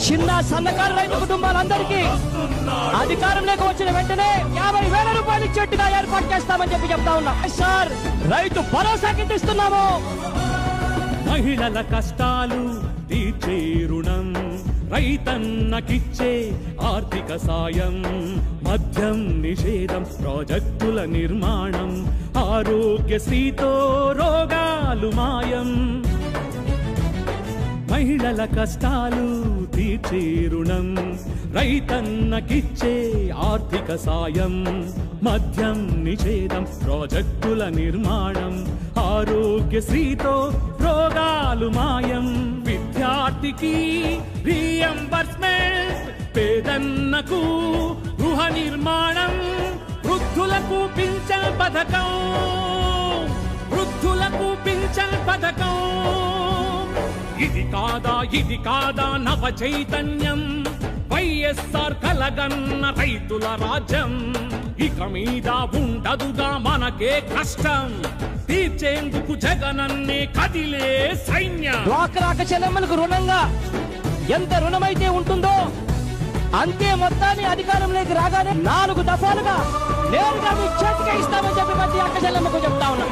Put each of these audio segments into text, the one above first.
చిన్న సన్నకారు రైతు కుటుంబాలందరికీ అధికారంలోకి వచ్చిన వెంటనే యాభై వేల రూపాయలు ఇచ్చేట్టుగా ఏర్పాటు చేస్తామని చెప్పి చెప్తా ఉన్నా సార్ రైతు భరోసా కింద ఇస్తున్నాము మహిళల కష్టాలు తీర్చే రుణం రైతన్నకిచ్చే ఆర్థిక సాయం మద్యం నిషేధం ప్రాజెక్టుల నిర్మాణం ఆరోగ్యశ్రీతో రోగాలు మాయం మహిళల కష్టాలు తీర్చే రుణం రైతన్నకిచ్చే ఆర్థిక సాయం మద్యం నిషేధం ప్రాజెక్టుల నిర్మాణం ఆరోగ్యశ్రీతో రోగాలు మాయం విద్యార్థికి రీఎంబర్స్మెంట్ పేదన్నకు గృహ నిర్మాణం వృద్ధులకు పింఛన్ పథకం వృద్ధులకు పింఛన్ పథకం ఇది కాదా ఇది కాదా నవ చైతన్యం వైఎస్ఆర్ కలగన్న రైతుల రాజ్యం ఇక మీద ఉండదుగా మనకే కష్టం తీర్చేందుకు జగనన్నే కదిలే సైన్యం డ్వాక్రాక చెల్లెమ్మలకు రుణంగా ఎంత రుణమైతే ఉంటుందో అంతే మొత్తాన్ని అధికారంలోకి రాగానే నాలుగు దఫాలుగా నేరుగా మీ చేతికే ఇస్తామని చెప్పి ప్రతి అక్క చెల్లెమ్మకు చెప్తా ఉన్నా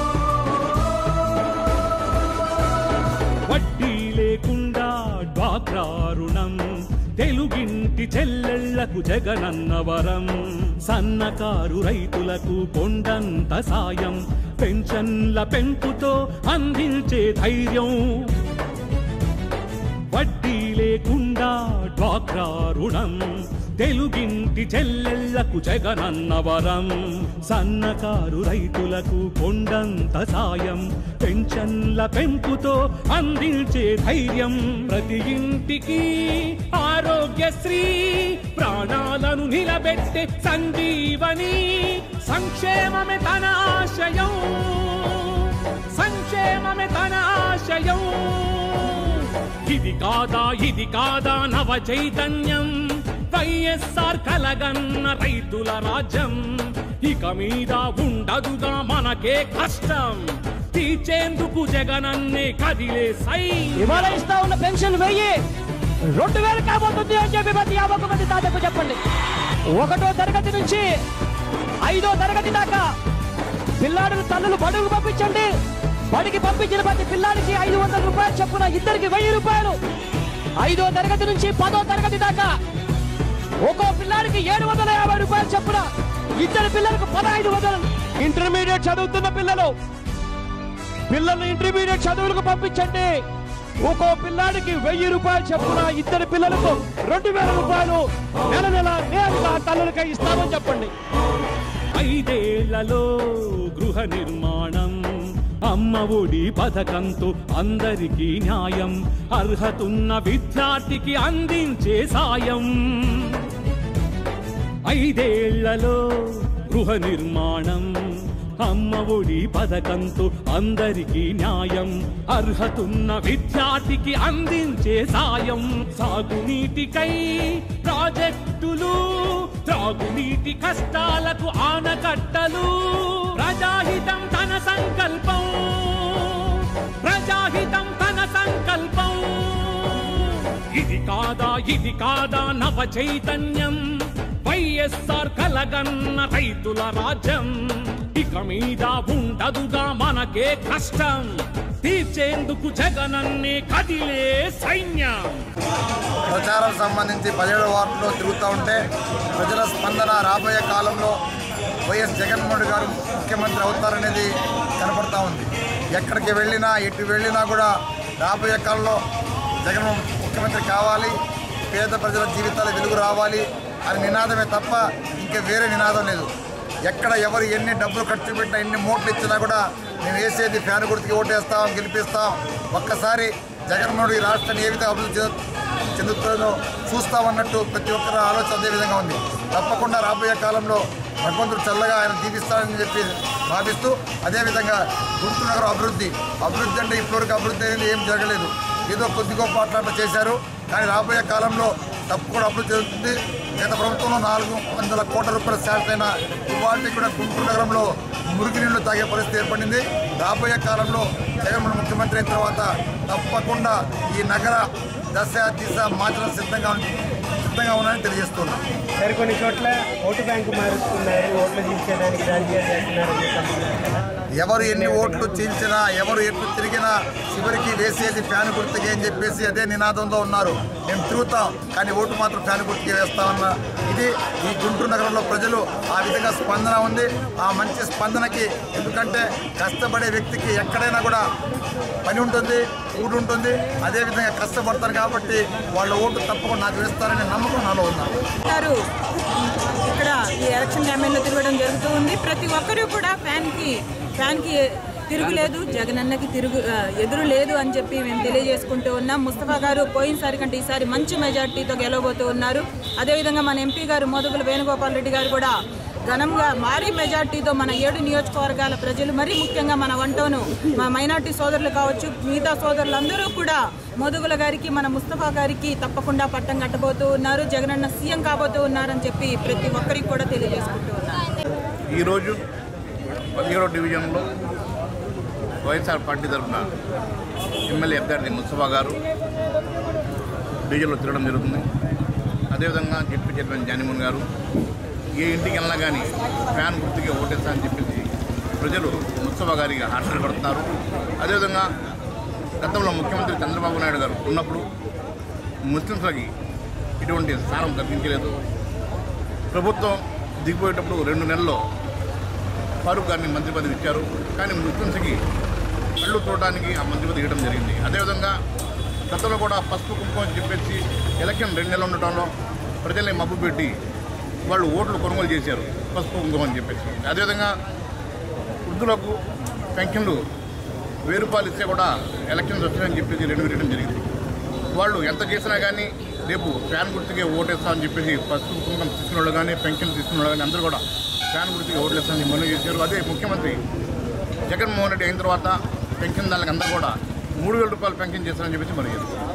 వడ్డీ లేకుండా డ్వాక్రా రుణం తెలుగింటి చెల్లెళ్లకు జగనన్న వరం సన్నకారు రైతులకు కొండంత సాయం పెన్షన్ల పెంపుతో అందించే ధైర్యం వడ్డీ లేకుండా డ్వాక్రా రుణం తెలుగింటి చెల్లెళ్లకు జగనన్న వరం సన్నకారు రైతులకు కొండంత సాయం పెన్షన్ల పెంపుతో అందించే ధైర్యం ప్రతి ఇంటికి ఆరోగ్యశ్రీ ప్రాణాలను నిలబెట్టే సంజీవని సంక్షేమమే తన ఆశయం సంక్షేమమే తన ఆశయం ఇది కాదా ఇది కాదా నవ చైతన్యం వైఎస్ఆర్ కలగన్న రైతుల రాజ్యం ఇక మీద ఉండదుగా మనకే కష్టం తీర్చేందుకు జగనన్నే కదిలే సై ఇవాళ ఇస్తా ఉన్న పెన్షన్ వెయ్యి రెండు వేలు కాబోతుంది అని చెప్పి ప్రతి యాభై ఒక్క మంది తాతకు చెప్పండి ఒకటో తరగతి నుంచి ఐదో తరగతి దాకా పిల్లాడులు తల్లులు బడుగు పంపించండి బడికి పంపించిన ప్రతి పిల్లాడికి ఐదు వందల రూపాయలు చొప్పున ఇద్దరికి వెయ్యి రూపాయలు ఐదో తరగతి నుంచి పదో తరగతి దాకా ఒక్కో పిల్లాడికి ఏడు వందల యాభై రూపాయలు చొప్పున ఇద్దరు పిల్లలకు పదహైదు వందలు ఇంటర్మీడియట్ చదువుతున్న పిల్లలు పిల్లల్ని ఇంటర్మీడియట్ చదువులకు పంపించండి ఒక్కో పిల్లాడికి వెయ్యి రూపాయలు చొప్పున ఇద్దరు పిల్లలకు రెండు వేల రూపాయలు నెల నెల నేరుగా తల్లులకై ఇస్తామని చెప్పండి ఐదేళ్లలో గృహ నిర్మాణం అమ్మ ఒడి పథకంతో అందరికీ న్యాయం అర్హతున్న విద్యార్థికి అందించే సాయం ఐదేళ్లలో గృహ నిర్మాణం అమ్మ ఒడి పథకంతో అందరికీ న్యాయం అర్హతున్న విద్యార్థికి అందించే సాయం సాగునీటికై ప్రాజెక్టులు త్రాగునీటి కష్టాలకు ఆనకట్టలు ప్రజాహితం తన సంకల్పం ప్రజాహితం తన సంకల్పం ఇది కాదా ఇది కాదా నవ చైతన్యం వైఎస్ఆర్ కలగన్న రైతుల రాజ్యం ఇక మీద ఉండదుగా మనకే కష్టం తీర్చేందుకు జగనన్నే కదిలే సైన్యం ప్రచారం సంబంధించి పదిహేడు వార్డులో తిరుగుతూ ఉంటే ప్రజల స్పందన రాబోయే కాలంలో వైఎస్ జగన్మోహన్ గారు ముఖ్యమంత్రి అవుతారనేది కనపడతా ఉంది ఎక్కడికి వెళ్ళినా ఎటు వెళ్ళినా కూడా రాబోయే కాలంలో జగన్ ముఖ్యమంత్రి కావాలి పేద ప్రజల జీవితాల వెలుగు రావాలి అని నినాదమే తప్ప ఇంకా వేరే నినాదం లేదు ఎక్కడ ఎవరు ఎన్ని డబ్బులు ఖర్చు పెట్టినా ఎన్ని మోట్లు ఇచ్చినా కూడా మేము వేసేది ఫ్యాన్ గుర్తుకి ఓటేస్తాం గెలిపిస్తాం ఒక్కసారి జగన్మోహన్ ఈ రాష్ట్రాన్ని ఏ విధంగా అభివృద్ధి చెందు- చెందుతుందో చూస్తామన్నట్టు ప్రతి ఒక్కరి ఆలోచన అదే విధంగా ఉంది తప్పకుండా రాబోయే కాలంలో భగవంతుడు చల్లగా ఆయన దీవిస్తారని చెప్పి భావిస్తూ అదేవిధంగా గుంటూరు నగరం అభివృద్ధి అభివృద్ధి అంటే ఇప్పటివరకు అభివృద్ధి అనేది ఏం జరగలేదు ఏదో కొద్ది గొప్ప అట్లా చేశారు కానీ రాబోయే కాలంలో తప్పకుండా అభివృద్ధి జరుగుతుంది గత ప్రభుత్వంలో నాలుగు వందల కోట్ల రూపాయల శాలరీ అయిన ఇవాళ కూడా గుంటూరు నగరంలో మురికి నీళ్లు తాగే పరిస్థితి ఏర్పడింది రాబోయే కాలంలో జగన్మోహన్ ముఖ్యమంత్రి అయిన తర్వాత తప్పకుండా ఈ నగర దశ దిశ మార్చడం సిద్ధంగా సిద్ధంగా ఉన్నాయని తెలియజేస్తున్నాం సరికొన్ని చోట్ల ఓటు బ్యాంకు మారుస్తున్నారు ఓట్లు తీర్చేదానికి రాజకీయాలు చేస్తున్నారని చెప్పి ఎవరు ఎన్ని ఓట్లు చీల్చినా ఎవరు ఎట్లు తిరిగినా చివరికి వేసేది ఫ్యాన్ గుర్తుకే అని చెప్పేసి అదే నినాదంలో ఉన్నారు మేము తిరుగుతాం కానీ ఓటు మాత్రం ఫ్యాన్ గుర్తుకే వేస్తామన్న ఇది ఈ గుంటూరు నగరంలో ప్రజలు ఆ విధంగా స్పందన ఉంది ఆ మంచి స్పందనకి ఎందుకంటే కష్టపడే వ్యక్తికి ఎక్కడైనా కూడా పని ఉంటుంది ఊడు ఉంటుంది అదేవిధంగా కష్టపడతారు కాబట్టి వాళ్ళ ఓటు తప్పకుండా నాకు వేస్తారనే నమ్మకం నాలో ఉన్నాను గారు ఇక్కడ ఈ ఎలక్షన్ క్యాంపెయిన్లో తిరగడం జరుగుతూ ఉంది ప్రతి ఒక్కరూ కూడా ఫ్యాన్కి ఫ్యాన్కి తిరుగులేదు జగనన్నకి తిరుగు ఆ, ఎదురు లేదు అని చెప్పి మేము తెలియజేసుకుంటూ ఉన్నాం ముస్తఫా గారు పోయినసారి కంటే ఈసారి మంచి మెజార్టీతో గెలవబోతూ ఉన్నారు అదేవిధంగా మన ఎంపీ గారు మోదుగుల వేణుగోపాల్ రెడ్డి గారు కూడా ఘనంగా భారీ మెజార్టీతో మన ఏడు నియోజకవర్గాల ప్రజలు మరీ ముఖ్యంగా మన వంటోను మా మైనార్టీ సోదరులు కావచ్చు మిగతా సోదరులందరూ కూడా మోదుగుల గారికి మన ముస్తఫా గారికి తప్పకుండా పట్టం కట్టబోతూ ఉన్నారు జగనన్న సీఎం కాబోతూ ఉన్నారని చెప్పి ప్రతి ఒక్కరికి కూడా తెలియజేసుకుంటూ ఉన్నారు ఈరోజు పదిహేడో డివిజన్లో వైఎస్ఆర్ పార్టీ తరఫున ఎమ్మెల్యే అభ్యర్థి ముస్తఫా గారు డివిజన్లో తిరగడం జరుగుతుంది అదేవిధంగా డిప్యూటీ చైర్మన్ జానిమోహన్ గారు ఏ ఇంటికి వెళ్ళినా కానీ ఫ్యాన్ గుర్తుకి ఓటేస్తా అని చెప్పేసి ప్రజలు ముస్తఫా గారికి ఆశలు పడుతున్నారు అదేవిధంగా గతంలో ముఖ్యమంత్రి చంద్రబాబు నాయుడు గారు ఉన్నప్పుడు ముస్లింస్లకి ఇటువంటి స్థానం కల్పించలేదు ప్రభుత్వం దిగిపోయేటప్పుడు రెండు నెలల్లో ఫారూక్ గారిని మంత్రి పదవి ఇచ్చారు కానీ ముస్లింస్కి కళ్ళు చూడడానికి ఆ మంత్రి పదవి ఇవ్వడం జరిగింది అదేవిధంగా గతంలో కూడా పసుపు కుంకుమ అని చెప్పేసి ఎలక్షన్ రెండు నెలలు ఉండటంలో ప్రజల్ని మబ్బు పెట్టి వాళ్ళు ఓట్లు కొనుగోలు చేశారు పసుపు కుంకుమ అని చెప్పేసి అదేవిధంగా వృద్ధులకు పెన్షన్లు వెయ్యి రూపాయలు ఇస్తే కూడా ఎలక్షన్స్ వస్తాయని చెప్పేసి రెండు వేయడం జరిగింది వాళ్ళు ఎంత చేసినా కానీ రేపు ఫ్యాన్ గుర్తుకే ఓటేస్తామని చెప్పేసి పసుపు కుంకుమ తీసుకున్న వాళ్ళు కానీ పెన్షన్ తీసుకున్న వాళ్ళు కానీ అందరూ కూడా ఫ్యాన్ గుర్తుకే ఓట్లేస్తామని మనవి చేశారు అదే ముఖ్యమంత్రి జగన్మోహన్ రెడ్డి అయిన తర్వాత పెన్షన్ దానికి అందరూ కూడా మూడు వేల రూపాయలు పెన్షన్ చేస్తారని చెప్పేసి మనవి చేస్తారు